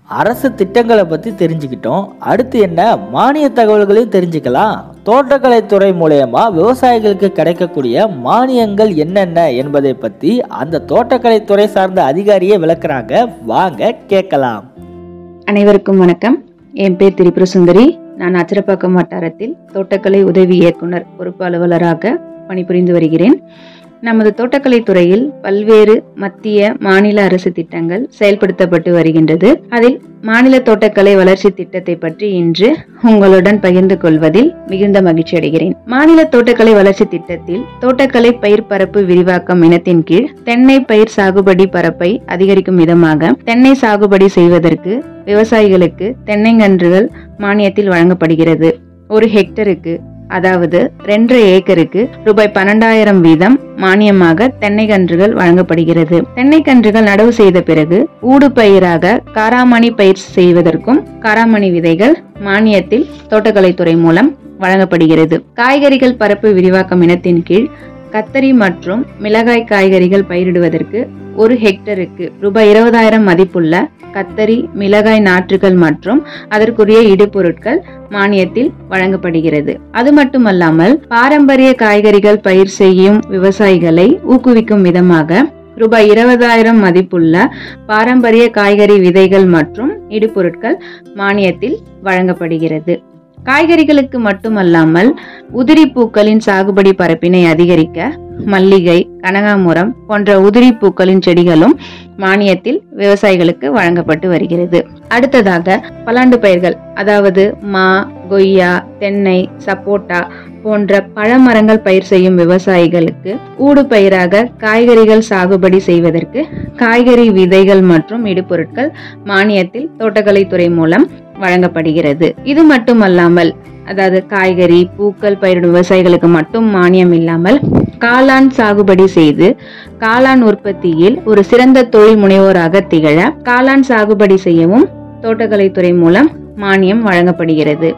அரசு திட்டங்களை பற்றி தெரிஞ்சுக்கிட்டோம் அடுத்து என்ன மானிய தகவல்களையும் தெரிஞ்சுக்கலாம் தோட்டக்கலைத்துறை மூலயமா விவசாயிகளுக்கு கிடைக்கக்கூடிய மானியங்கள் என்னென்ன என்பதை பற்றி அந்த தோட்டக்கலைத்துறை சார்ந்த அதிகாரியே விளக்குறாங்க வாங்க கேட்கலாம் அனைவருக்கும் வணக்கம் என் பேர் திரிபுர சுந்தரி நான் அச்சரப்பாக்கம் வட்டாரத்தில் தோட்டக்கலை உதவி இயக்குனர் பொறுப்பு அலுவலராக பணிபுரிந்து வருகிறேன் நமது தோட்டக்கலை துறையில் பல்வேறு மத்திய மாநில அரசு திட்டங்கள் செயல்படுத்தப்பட்டு வருகின்றது அதில் மாநில தோட்டக்கலை வளர்ச்சி திட்டத்தை பற்றி இன்று உங்களுடன் பகிர்ந்து கொள்வதில் மிகுந்த மகிழ்ச்சி அடைகிறேன் மாநில தோட்டக்கலை வளர்ச்சி திட்டத்தில் தோட்டக்கலை பயிர் பரப்பு விரிவாக்கம் இனத்தின் கீழ் தென்னை பயிர் சாகுபடி பரப்பை அதிகரிக்கும் விதமாக தென்னை சாகுபடி செய்வதற்கு விவசாயிகளுக்கு தென்னைங்கன்றுகள் மானியத்தில் வழங்கப்படுகிறது ஒரு ஹெக்டருக்கு அதாவது ரெண்டரை ஏக்கருக்கு ரூபாய் பன்னெண்டாயிரம் வீதம் மானியமாக தென்னை கன்றுகள் வழங்கப்படுகிறது தென்னை கன்றுகள் நடவு செய்த பிறகு ஊடு பயிராக காராமணி பயிர் செய்வதற்கும் காராமணி விதைகள் மானியத்தில் தோட்டக்கலைத்துறை மூலம் வழங்கப்படுகிறது காய்கறிகள் பரப்பு விரிவாக்கம் இனத்தின் கீழ் கத்தரி மற்றும் மிளகாய் காய்கறிகள் பயிரிடுவதற்கு ஒரு ஹெக்டருக்கு ரூபாய் இருபதாயிரம் மதிப்புள்ள கத்தரி மிளகாய் நாற்றுகள் மற்றும் அதற்குரிய இடுபொருட்கள் மானியத்தில் வழங்கப்படுகிறது அது மட்டுமல்லாமல் பாரம்பரிய காய்கறிகள் பயிர் செய்யும் விவசாயிகளை ஊக்குவிக்கும் விதமாக ரூபாய் இருபதாயிரம் மதிப்புள்ள பாரம்பரிய காய்கறி விதைகள் மற்றும் இடுபொருட்கள் மானியத்தில் வழங்கப்படுகிறது காய்கறிகளுக்கு மட்டுமல்லாமல் உதிரி பூக்களின் சாகுபடி பரப்பினை அதிகரிக்க மல்லிகை கனகாமுரம் போன்ற உதிரி பூக்களின் செடிகளும் மானியத்தில் விவசாயிகளுக்கு வழங்கப்பட்டு வருகிறது அடுத்ததாக பலாண்டு பயிர்கள் அதாவது மா கொய்யா தென்னை சப்போட்டா போன்ற பழமரங்கள் பயிர் செய்யும் விவசாயிகளுக்கு ஊடு பயிராக காய்கறிகள் சாகுபடி செய்வதற்கு காய்கறி விதைகள் மற்றும் இடுபொருட்கள் மானியத்தில் தோட்டக்கலைத்துறை மூலம் வழங்கப்படுகிறது இது மட்டுமல்லாமல் அதாவது காய்கறி பூக்கள் பயிரிடும் விவசாயிகளுக்கு மட்டும் மானியம் இல்லாமல் காளான் சாகுபடி செய்து காளான் உற்பத்தியில் ஒரு சிறந்த தொழில் முனைவோராக திகழ காளான் சாகுபடி செய்யவும் தோட்டக்கலைத்துறை மூலம் மானியம் வழங்கப்படுகிறது